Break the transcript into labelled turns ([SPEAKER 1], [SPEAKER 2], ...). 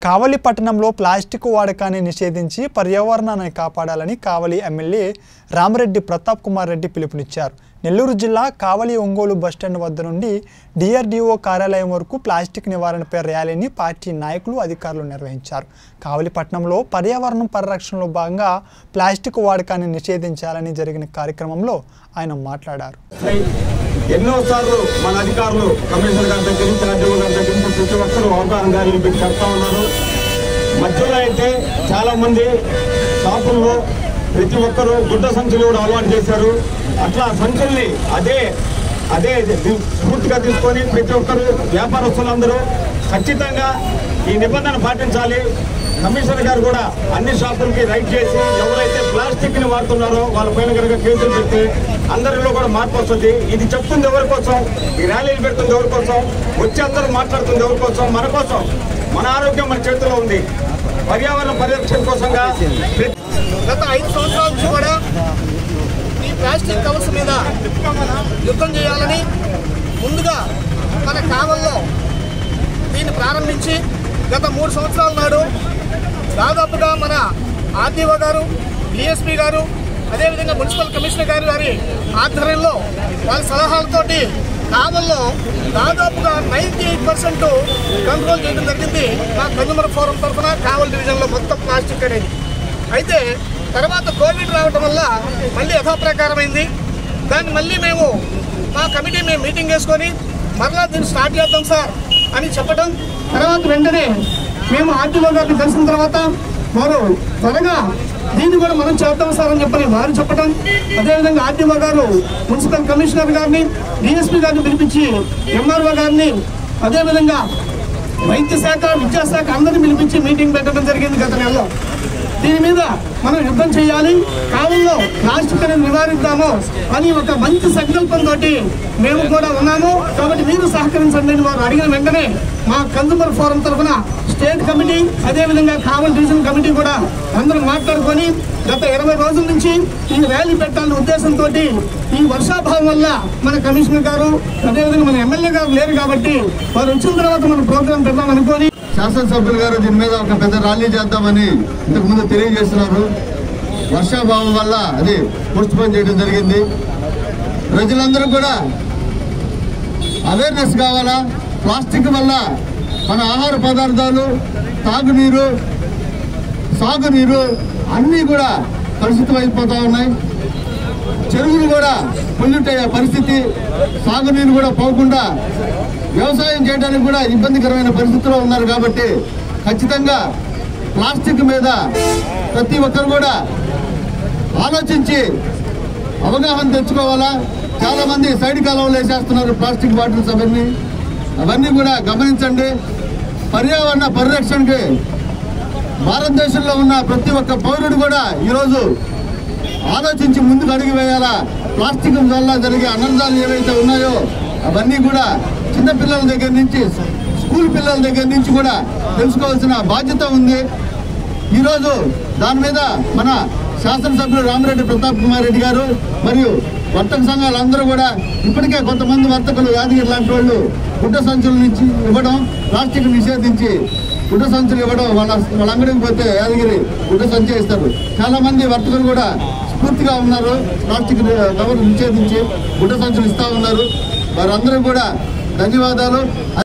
[SPEAKER 1] కావలి పట్టణంలో ప్లాస్టిక్ వాడకాన్ని నిషేధించి పర్యావరణాన్ని కాపాడాలని కావలి ఎమ్మెల్యే రామరెడ్డి ప్రతాప్ కుమార్ రెడ్డి పిలుపునిచ్చారు నెల్లూరు జిల్లా కావలి ఒంగోలు బస్టాండ్ వద్ద నుండి డిఆర్డీఓ కార్యాలయం వరకు ప్లాస్టిక్ నివారణపై ర్యాలీని పార్టీ నాయకులు అధికారులు నిర్వహించారు కావలి పట్టణంలో పర్యావరణం పరిరక్షణలో భాగంగా ప్లాస్టిక్ వాడకాన్ని నిషేధించాలని జరిగిన కార్యక్రమంలో ఆయన మాట్లాడారు
[SPEAKER 2] ఎన్నోసార్లు మన అధికారులు కమిషనర్ గారి దగ్గర నుంచి రాజ్యవర్గ గారి దగ్గర నుంచి ప్రతి ఒక్కరూ అవగాహన గారి మీకు చెప్తా ఉన్నారు మధ్యలో అయితే చాలా మంది షాపుల్లో ప్రతి ఒక్కరూ గుడ్డ సంచులు కూడా అలవాటు చేశారు అట్లా సంచుల్ని అదే అదే ది- స్ఫూర్తిగా తీసుకొని ప్రతి ఒక్కరు వ్యాపారస్తులందరూ ఖచ్చితంగా ఈ నిబంధన పాటించాలి కమిషనర్ గారు కూడా అన్ని షాపులకి రైట్ చేసి ఎవరైతే ప్లాస్టిక్ ని వాడుతున్నారో వాళ్ళ పైన కనుక కేసులు పెడితే అందరిలో కూడా మార్పు వస్తుంది ఇది చెప్తుంది ఎవరి కోసం ఈ ర్యాలీలు పెడుతుంది ఎవరి కోసం వచ్చి అందరూ మాట్లాడుతుంది ఎవరి కోసం మన కోసం మన ఆరోగ్యం మన చేతిలో ఉంది పర్యావరణ పరిరక్షణ కోసంగా ప్రతి
[SPEAKER 3] గత ఐదు సంవత్సరాల నుంచి కూడా ఈ ప్లాస్టిక్ కవర్స్ మీద యుద్ధం చేయాలని ముందుగా మన కావల్లో దీన్ని ప్రారంభించి గత మూడు సంవత్సరాల నాడు దాదాపుగా మన ఆర్డీఓ గారు డిఎస్పీ గారు అదేవిధంగా మున్సిపల్ కమిషనర్ గారు వారి ఆధ్వర్యంలో వాళ్ళ సలహాలతోటి కావల్లో దాదాపుగా నైంటీ ఎయిట్ పర్సెంట్ కంట్రోల్ చేయడం జరిగింది మా కన్యూమర్ ఫోరం తరఫున కావల్ డివిజన్లో మొత్తం ప్లాస్టిక్ అనేది అయితే తర్వాత కోవిడ్ రావడం వల్ల మళ్ళీ యథాప్రకారమైంది దాన్ని మళ్ళీ మేము మా కమిటీ మేము మీటింగ్ వేసుకొని మరలా దీన్ని స్టార్ట్ చేద్దాం సార్ అని చెప్పడం తర్వాత వెంటనే మేము ఆర్టీఓ గారిని కలిసిన తర్వాత వారు త్వరగా దీన్ని కూడా మనం చేద్దాం సార్ అని చెప్పని వారు చెప్పడం అదేవిధంగా ఆర్టీఓ గారు మున్సిపల్ కమిషనర్ గారిని డిఎస్పీ గారిని పిలిపించి ఎంఆర్ఓ గారిని అదేవిధంగా వైద్య శాఖ విద్యాశాఖ అందరినీ పిలిపించి మీటింగ్ పెట్టడం జరిగింది గత నెలలో దీని మీద మనం యుద్ధం చేయాలి కాలంలో ప్లాస్టిక్ అనేది నివారిద్దాము అని ఒక మంచి సంకల్పంతో మేము కూడా ఉన్నాము కాబట్టి మీరు సహకరించండి అని వారు అడిగిన వెంటనే మా కన్సూమర్ ఫోరం తరఫున స్టేట్ కమిటీ అదేవిధంగా కావల్ డివిజన్ కమిటీ కూడా అందరూ మాట్లాడుకొని గత ఇరవై రోజుల నుంచి ఈ ర్యాలీ పెట్టాలనే ఉద్దేశంతో ఈ వర్షాభావం వల్ల మన కమిషనర్ గారు అదేవిధంగా మన ఎమ్మెల్యే గారు లేరు కాబట్టి వారు వచ్చిన తర్వాత మనం ప్రోగ్రాం పెడదాం అనుకొని
[SPEAKER 4] శాసనసభ్యులు గారు దీని మీద ఒక పెద్ద ర్యాలీ చేద్దామని ఇంతకు ముందు తెలియజేస్తున్నారు వర్షాభావం వల్ల అది పోస్ట్ పోన్ చేయడం జరిగింది ప్రజలందరూ కూడా అవేర్నెస్ కావాలా ప్లాస్టిక్ వల్ల మన ఆహార పదార్థాలు తాగునీరు సాగునీరు అన్నీ కూడా కలుషితం అయిపోతూ ఉన్నాయి చెరువులు కూడా పొల్యూట్ అయ్యే పరిస్థితి సాగునీరు కూడా పోకుండా వ్యవసాయం చేయడానికి కూడా ఇబ్బందికరమైన పరిస్థితిలో ఉన్నారు కాబట్టి ఖచ్చితంగా ప్లాస్టిక్ మీద ప్రతి ఒక్కరు కూడా ఆలోచించి అవగాహన తెచ్చుకోవాలా చాలా మంది సైడ్ కాలంలో వేసేస్తున్నారు ప్లాస్టిక్ బాటిల్స్ అవన్నీ అవన్నీ కూడా గమనించండి పర్యావరణ పరిరక్షణకి భారతదేశంలో ఉన్న ప్రతి ఒక్క పౌరుడు కూడా ఈరోజు ఆలోచించి ముందుకు అడుగు వేయాలా ప్లాస్టిక్ వల్ల జరిగే అనర్థాలు ఏవైతే ఉన్నాయో అవన్నీ కూడా చిన్న పిల్లల దగ్గర నుంచి స్కూల్ పిల్లల దగ్గర నుంచి కూడా తెలుసుకోవాల్సిన బాధ్యత ఉంది ఈరోజు దాని మీద మన శాసనసభ్యులు రామిరెడ్డి ప్రతాప్ కుమార్ రెడ్డి గారు మరియు వర్తక సంఘాలు అందరూ కూడా ఇప్పటికే కొంతమంది వర్తకులు యాదగిరి లాంటి వాళ్ళు గుడ్డ సంచుల నుంచి ఇవ్వడం ప్లాస్టిక్ నిషేధించి గుడ్డ సంచులు ఇవ్వడం వాళ్ళ వాళ్ళ అంగడికి పోతే యాదగిరి గుడ్డ సంచి ఇస్తారు చాలా మంది వర్తకులు కూడా స్ఫూర్తిగా ఉన్నారు ప్లాస్టిక్ కవర్ నిషేధించి గుడ్డ సంచులు ఇస్తా ఉన్నారు వారందరూ కూడా ధన్యవాదాలు